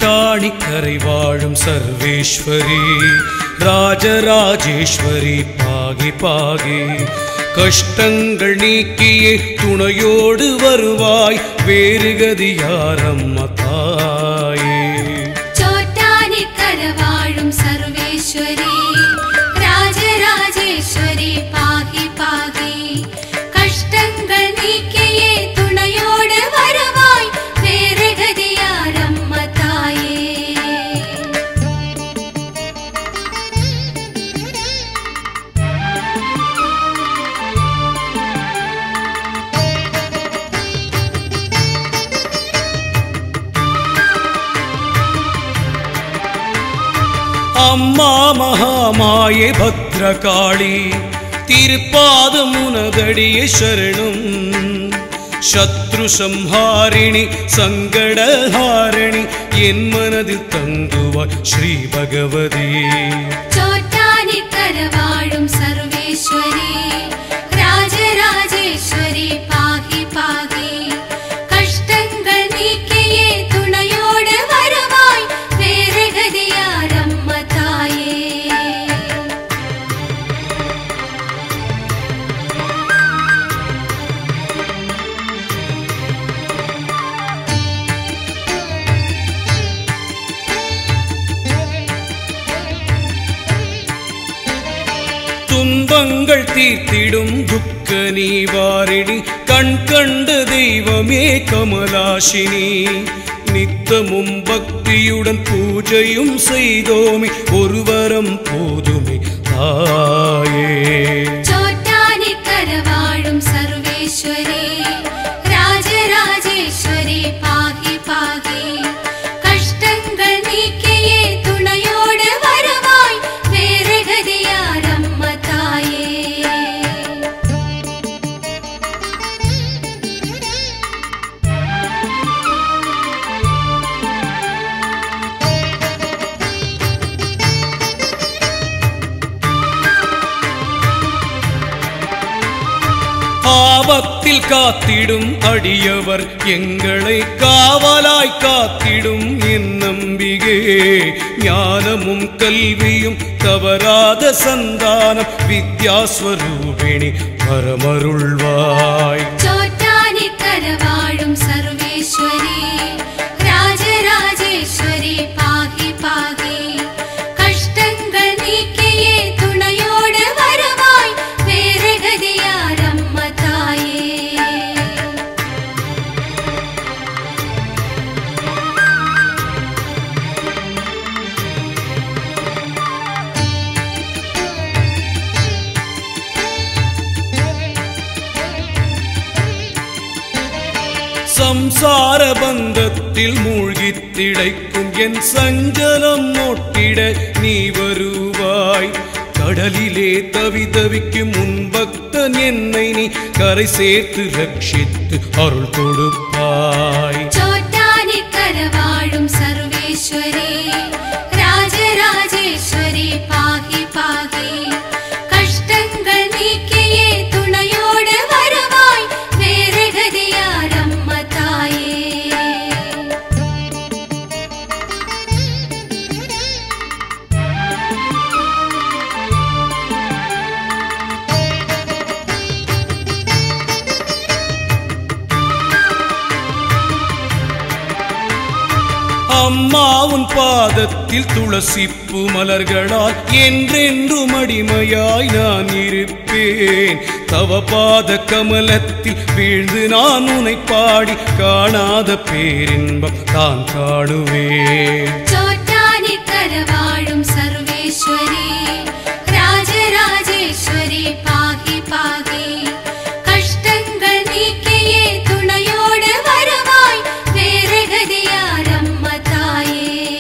ചോറ്റാണിക്കரை വാഴും സർവേശ്വരി രാജരാജേശ്വരി പാകി പാകി കഷ്ടങ്ങൾ നീക്കിയേ തുണയോട് വരുവാய் വേരുഗതിയാരമ്മ തായേ ചോറ്റാനിക്കര വാഴും സർവേശ്വരി രാജരാജേശ്വരി പാകി പാകി കഷ്ടങ്ങൾ നീക്കിയേ തുണയോട് വരുവായി വേറെ ഗതിയാരമ്മ തായേ അമ്മാ മഹാമായ ഭദ്രകാളി തിരുപ്പാദമുനതടിയ ശരണം ശത്രു സംഹാരിണി സങ്കടഹാരിണി എൻ മനതിൽ തങ്കുവാൻ ശ്രീ ഭഗവതി ചോറ്റാനിക്കര വാഴും സർവേശ്വരി രാജരാജേശ്വരി പാകി പാകി കഷ്ടങ്ങൾ നീക്കിയേ തുണയോട് വരുവായി വേറെ ഗതിയാരമ്മ തായേ തുമ്പങ്ങൾ തീർത്തിടും ദുഃഖ നീവാരിണി കൺ കണ്ട ദൈവമേ കമലാശിനി നിത്തമും ഭക്തിയുடன் പൂജയും ചെയ്തോമി ഒരു വരം പോതുമേ തായേ ചോറ്റാനിക്കര വാഴും സർവേശ്വരി രാജരാജേശ്വരി പാകി പാകി കഷ്ടങ്ങൾ നീക്കിയേ തുണയോട് വരുവായി വേറെ ഗതിയാരമ്മ തായേ ஆபத்தில் காத்திடும் அடியவர் எங்களை காவலாய் காத்திடும் என் நம்பிகே ஞானமும் கல்வியும் தவறாத சந்தானம் വിദ്യാസ്വരൂപിണി പരമരുൾവായ് ചോറ്റാനിക്കര വാഴും സർവേശ്വരി രാജരാജേശ്വരി പാകി പാകി കഷ്ടങ്ങൾ നീക്കിയേ തുണയോട് വരുവായി വേറെ ഗതിയാരമ്മ തായേ സംസാര ബന്ധത്തിൽ മൂழ்കിത്തിടയ്ക്കും എൻ സഞ്ചലം നോട്ടിട നീ വരുവാய் கடலிலே தவி தவிக்கும் உன் பக்தன் என்னை நீ கரை சேர்த்து ரட்சித்து அருள் கொடுப்பாய் ചോറ്റാനിക്കര വാഴും സർവേശ്വരി രാജരാജേശ്വരി പാകി പാകി കഷ്ടങ്ങൾ നീക്കിയേ തുണയോട് വരുവായി വേറെ ഗതിയാരമ്മ തായേ அம்மா உன் பாதத்தில் துளசிப்பு மலர்களால் என்றென்றும் அடிமையாய் நான் இருப்பேன் தவ பாத கமலத்தில் வீழ்ந்து நான் உனை பாடி காணாத பேரின்பம் தான் காணுவேன் ചോറ്റാനിക്കര വാഴും സർവേശ്വരി രാജരാജേശ്വരി പാകി പാകി കഷ്ടങ്ങൾ നീക്കിയേ തുണയോട് വരുവായി വേറെ ഗതിയാരമ്മ തായേ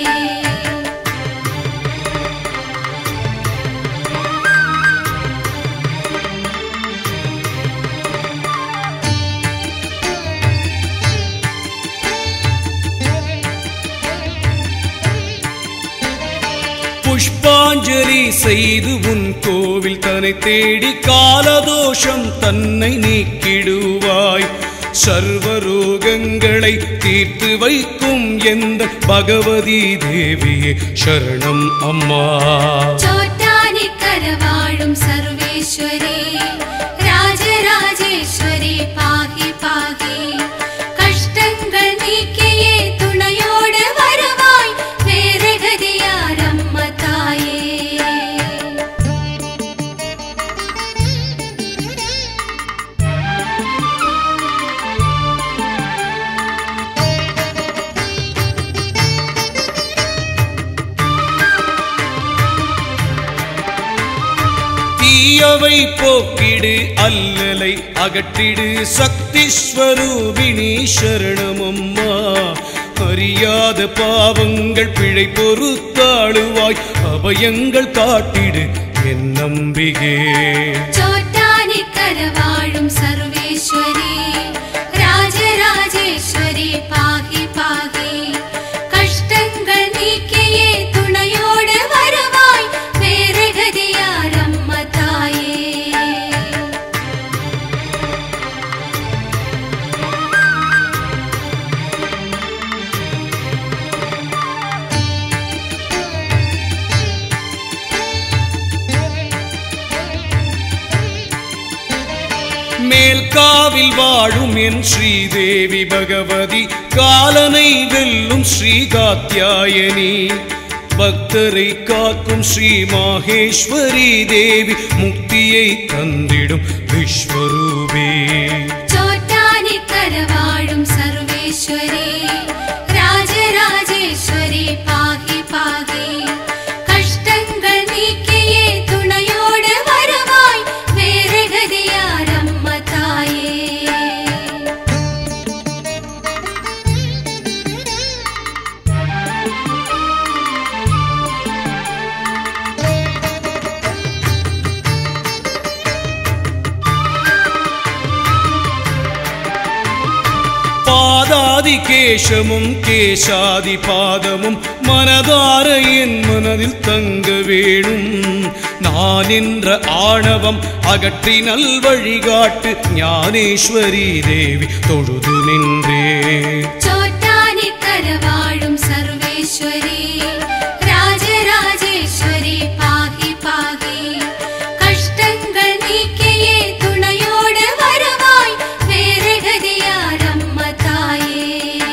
புஷ்பாஞ்சலி செய்து உன் கோவில் தன்னை தேடி காலதோஷம் தன்னை நீக்கிடுவாய் சர்வரோகங்களை தீர்த்து வைக்கும் எந்த பகவதி தேவியே சரணம் அம்மா ചോറ്റാനിക്കര വാഴും സർവേശ്വരി രാജരാജേശ്വരി പാഹി പാഹി കഷ്ടങ്ങൾ നീക്കിയേ തുണയോട് വരുവായി വേറെ ഗതിയാരമ്മ തായേ தீயவை போக்கிடு அல்லலை அகற்றிடு சக்தி ஸ்வரூபிணி சரணமம்மா அறியாத பாவங்கள் பிழை பொறுத்தாளுவாய் அபயங்கள் காட்டிடு என் நம்பிகே ചോറ്റാനിക്കര വാഴും സർവേശ്വരി രാജരാജേശ്വരി പാഹി പാഹി കഷ്ടങ്ങൾ നീക്കിയേ തുണയോട് വരുവായി വേറെ ഗതിയാരമ്മ തായേ மேல்காவில் வாழும் என் ஸ்ரீதேவி பகவதி காலனை வெல்லும் ஸ்ரீ காத்யாயனி பக்தரை காக்கும் ஸ்ரீ மாகேஸ்வரி தேவி முக்தியை தந்திடும் விஸ்வரூபே ചോറ്റാനിക്കര വാഴും സർവേശ്വരി രാജരാജേശ്വരി പാഹി പാഹി കഷ്ടങ്ങൾ നീക്കിയേ തുണയോട് വരുവായി വേറെ ഗതിയാരമ്മ തായേ பாதாதி கேசமும் கேசாதி பாதமும் மனதார என் மனதில் தங்க வேணும் நான் என்ற ஆணவம் அகற்றி நல் வழிகாட்டு ஞானேஸ்வரி தேவி தொழுது நின்றே ചോറ്റാനിക്കര വാഴും സർവേശ്വരി രാജരാജേശ്വരി പാഹി പാഹി കഷ്ടങ്ങൾ നീക്കിയേ തുണയോട് വരുവായി വേറെ ഗതിയാരമ്മ തായേ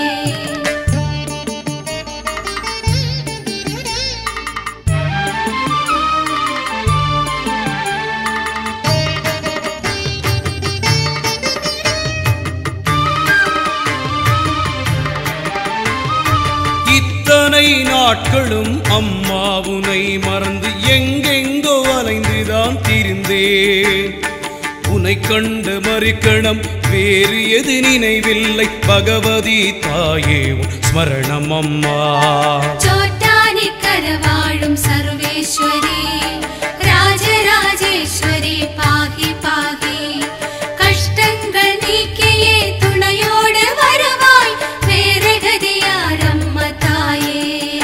இத்தனை நாட்களும் அம்மாவுனை மறந்து எங்கெங்கோ அலைந்துதான் திரிந்தேன் உனை கண்ட மறுக்கணம் வேறு எது நினைவில்லை பகவதி தாயே உன் ஸ்மரணம் அம்மா ചോറ്റാനിക്കര വാഴും സർവേശ്വരി രാജരാജേശ്വരി പാഹി പാഹി കഷ്ടങ്ങൾ നീക്കിയേ തുണയോട് വരുവായി വേറെ ഗതിയാരമ്മ തായേ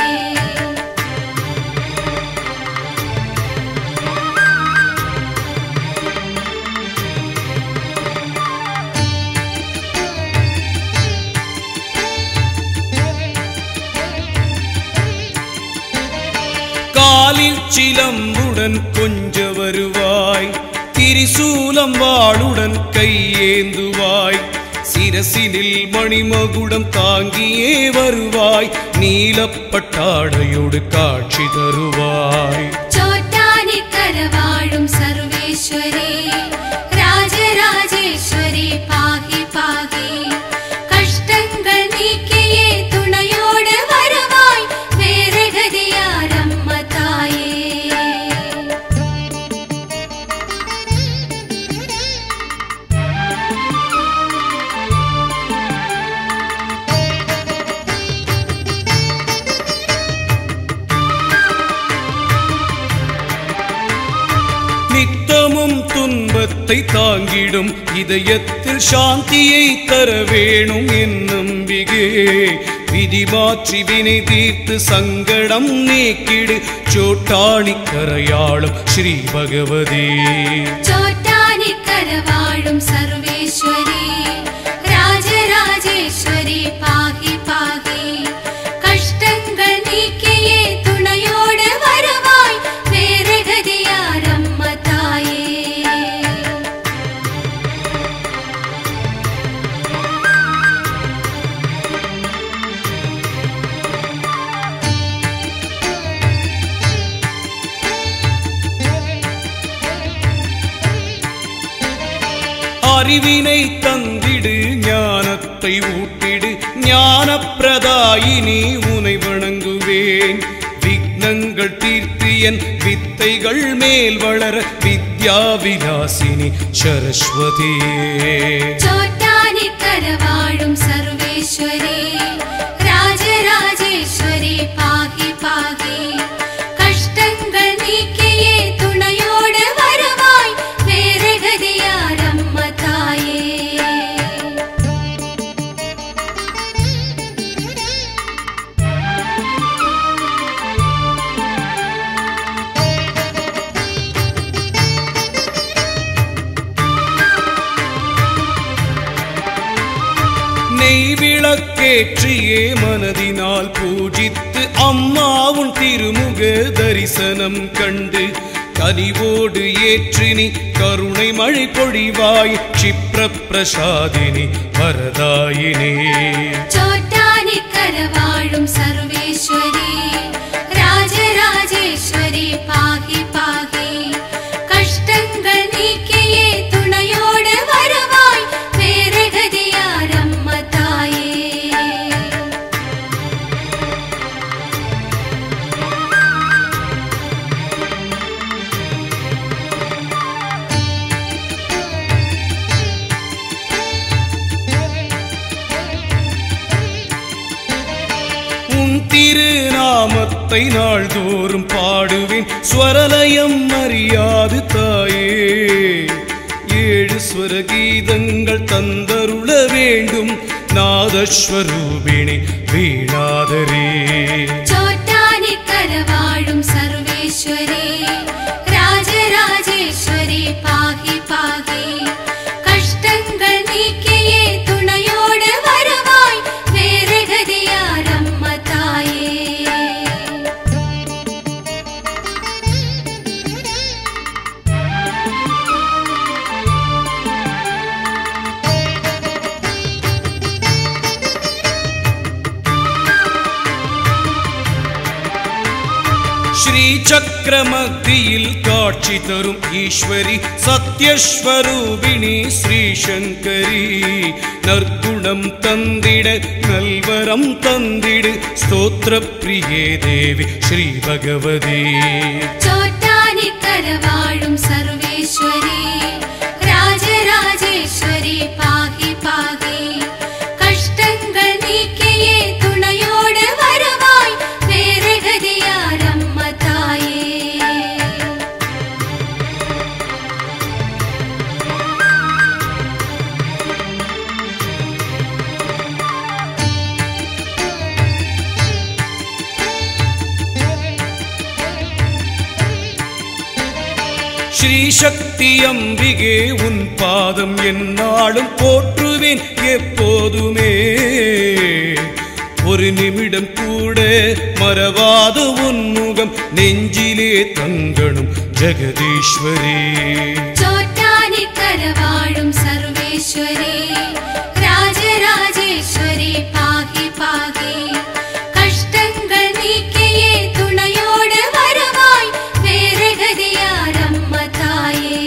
காலில் சிலம்புடன் கொஞ்ச வருவாய் திரிசூலம் வாளுடன் கையேந்துவாய் சிரசினில் மணிமகுடம் தாங்கியே வருவாய் நீலப்பட்டாடையோடு காட்சி தருவாய் ചോറ്റാനിക്കര വാഴും സർവേശ്വരി രാജരാജേശ്വരി പാഹി പാഹി കഷ്ടങ്ങൾ നീക്കിയേ തുണയോട് വരുവായി വേറെ ഗതിയാരമ്മ തായേ நித்தமும் துன்பத்தை தாங்கிடும் இதயத்தில் சாந்தியை தர வேணும் என் நம்பிகை விதி மாற்றி வினை தீர்த்து சங்கடம் நீக்கிடு சோட்டாணி கரையாளும் ஸ்ரீ பகவதி ചോറ്റാനിക്കര വാഴും സർവേശ്വരി രാജ அறிவினை தந்திடு ஞானத்தை ஊட்டிடு ஞானப்பிரதாயினி உனை வணங்குவேன் விக்னங்கள் தீர்த்து என் வித்தைகள் மேல் வளர வித்யா விலாசினி சரஸ்வதியே ചോറ്റാനിക്കര വാഴും സർവേശ്വരി രാജരാജേശ്വരി പാഹി പാഹി കഷ്ടങ്ങൾ നീക്കിയേ തുണയോട് വരുവായി വേറെ ഗതിയാരമ്മ തായേ நெய் விளக்கேற்றியே மனதினால் பூஜித்து அம்மாவும் திருமுக தரிசனம் கண்டு கனிவோடு ஏற்றினி கருணை மழை பொழிவாய் ക്ഷിപ്ര பிரசாதினி வரதாயினே ചോറ്റാനിക്കര വാഴും സർവേശ്വരി രാജരാജേശ്വരി പാഹി പാഹി കഷ്ടങ്ങൾ നീക്കിയേ തുണയോട് വരുവായി വേറെ ഗതിയാരമ്മ തായേ உன் திருநாமத்தை நாள்தோறும் பாடுவேன் ஸ்வரலயம் அறியாது தாயே ஏழு ஸ்வர கீதங்கள் தந்தருள வேண்டும் நாதஸ்வரூபிணி வீணாதரே ചോറ്റാനിക്കര വാഴും സർവേശ്വരി രാജരാജേശ്വരി പാഹി പാഹി കഷ്ടങ്ങൾ നീക്കിയേ തുണയോട് വരുവായി വേറെ ഗതിയാരമ്മ തായേ ശ്രീചക്രമധ്യയിൽ കാഴ്ച തരും ഈശ്വരി സത്യസ്വരൂപിണി ശ്രീശങ്കരി നർഗുണം തന്നിട നൽവരം തന്നിട് സ്തോത്രപ്രിയേ ദേവി ശ്രീ ഭഗവതി ചോറ്റാനിക്കര വാഴും സർവേശ്വരി രാജരാജേശ്വരി പാഹി പാഹി കഷ്ടങ്ങൾ നീക്കിയേ തുണയോട് വരുവായി വേറെ ഗതിയാരമ്മ തായേ ஸ்ரீசக்தி அம்பிகே உன் பாதம் என்னாலும் போற்றுவேன் எப்போதுமே ஒரு நிமிடம் கூட மறவாத உன் முகம் நெஞ்சிலே தங்கணும் ஜெகதீஸ்வரி ചോറ്റാനിക്കര വാഴും സർവേശ്വരി രാജരാജേശ്വരി പാഹി പാഹി കഷ്ടങ്ങൾ നീക്കിയേ തുണയോട് വരുവായി വേറെ ഗതിയാരമ്മ തായേ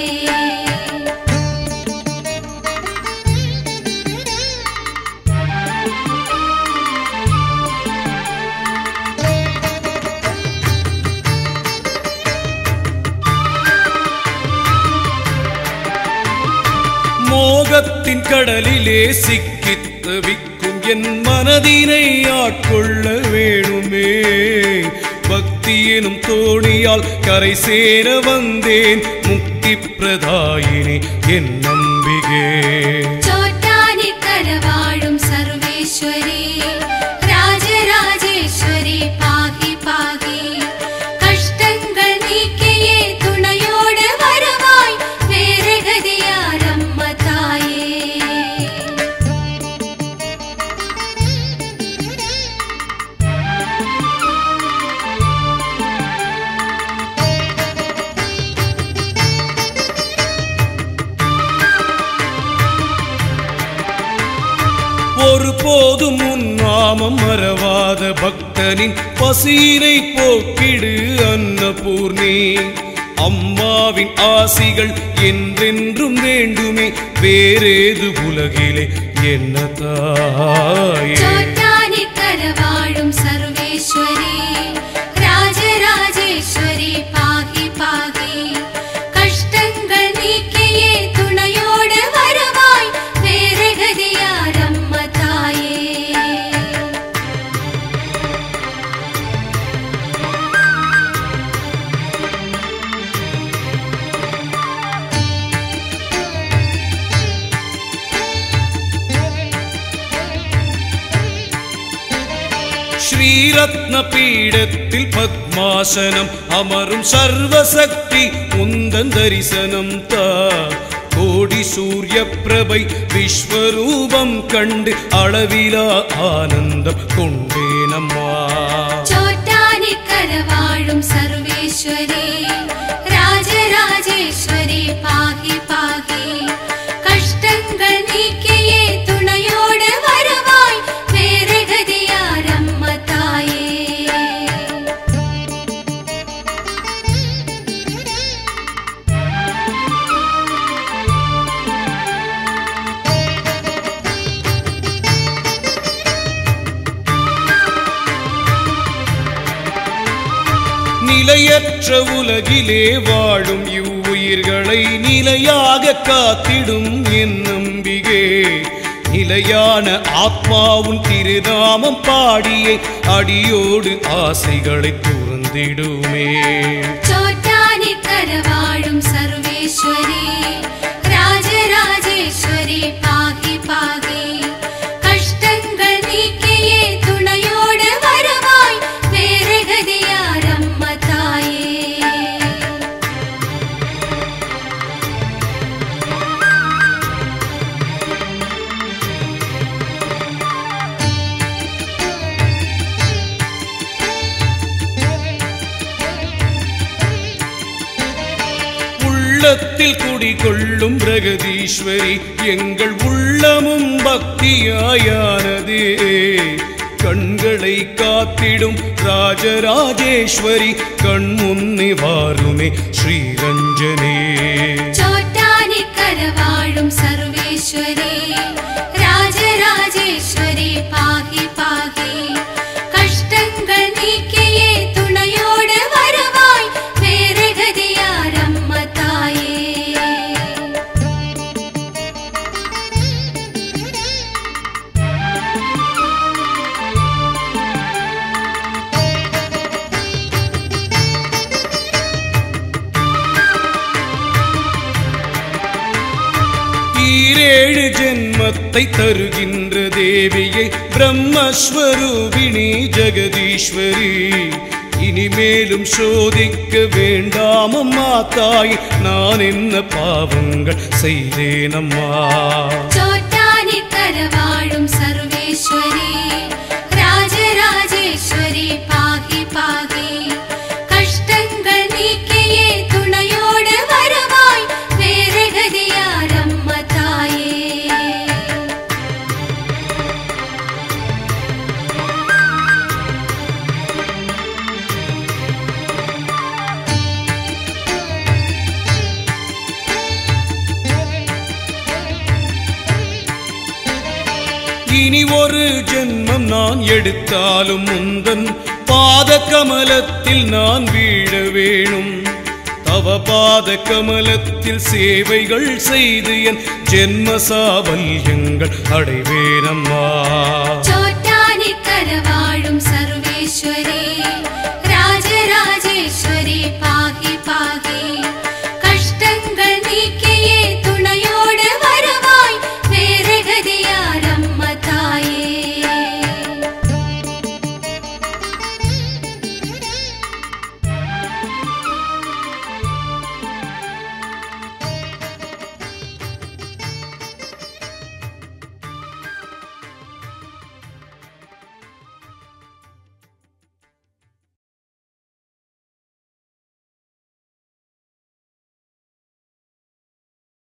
மோகத்தின் கடலிலே சிக்கித் தவிக்கும் என் மனதினை ஆட்கொள்ள வேணுமே பக்தி எனும் தோணியால் கரை சேர வந்தேன் முக்தி பிரதாயினி என் நம்பிகே ചോറ്റാനിക്കര വാഴും സർവേശ്വരി രാജരാജേശ്വരി പാഹി പാഹി കഷ്ടങ്ങൾ നീക്കിയേ തുണയോട് വരുവായി വേറെ ഗതിയാരമ്മ തായേ ஒருபோதும் உன் நாமம் மறவாத பக்தனின் பசியினை போக்கிடு அன்னபூர்ணி அம்மாவின் ஆசிகள் என்றென்றும் வேண்டுமே வேறேது உலகிலே என்ன தாயே ചോറ്റാനിക്കര വാഴും സർവേശ്വരി രാജരാജേശ്വരി പാഹി പാഹി കഷ്ടങ്ങൾ നീക്കിയേ തുണയോട് വരവായി വേറെ ഗതിയാരമ്മ തായേ ஸ்ரீரத்ன பீடத்தில் பத்மாசனம் அமரும் சர்வசக்தி உந்தன் தரிசனம் தா கோடி சூரிய பிரபை விஸ்வரூபம் கண்டு அளவிலா ஆனந்தம் கொண்டேனம்மா ചോറ്റാനിക്കര വാഴും സർവേശ്വരി രാജരാജേശ്വരി പാഹി പാഹി കഷ്ടങ്ങൾ നീക്കിയേ തുണയോട് വരവായി വേറെ ഗതിയാരമ്മ തായേ நிலையற்ற உலகிலே வாழும் இவ்வுயிர்களை நிலையாக காத்திடும் என் நம்பிகை நிலையான ஆத்மாவும் திருநாமம் பாடியே அடியோடு ஆசைகளை துறந்திடுமே ചോറ്റാനിക്കര വാഴും സർവേശ്വരി രാജരാജേശ്വരി പാഹി പാഹി കഷ്ടങ്ങൾ നീക്കിയേ തുണയോട് വരവായി വേറെ ഗതിയാരമ്മ തായേ உள்ளத்தில் குடிகொள்ளும் பிரகதீஸ்வரி எங்கள் உள்ளமும் பக்தியாயானதே கண்களை காத்திடும் ராஜராஜேஸ்வரி கண் முன்னே வாருமே ஸ்ரீரஞ்சனே ചോറ്റാനിക്കര വാഴും സർവേശ്വരി രാജരാജേശ്വരി പാഹി പാഹി കഷ്ടങ്ങൾ നീക്കിയേ തുണയോട് വരവായി വേറെ ഗതിയാരമ്മ തായേ ஈரேழு ஜென்மத்தை தருகின்ற தேவியை பிரம்மஸ்வரூபிணி ஜெகதீஸ்வரி இனிமேலும் சோதிக்க வேண்டாமம்மா தாய் நான் என்ன பாவங்கள் செய்தேனம்மா ചോറ്റാനിക്കര വാഴും സർവേശ്വരി രാജരാജേശ്വരി പാഹി പാഹി കഷ്ടങ്ങൾ നീക്കിയേ തുണയോട് വരവായി വേറെ ഗതിയാരമ്മ തായേ இனி ஒரு ஜென்மம் நான் எடுத்தாலும் முந்தன் பாத கமலத்தில் நான் வீழ வேணும் தவ பாத கமலத்தில் சேவைகள் செய்து என் ஜென்ம சாபல்யங்கள் அடைவேனம்மா ചോറ്റാ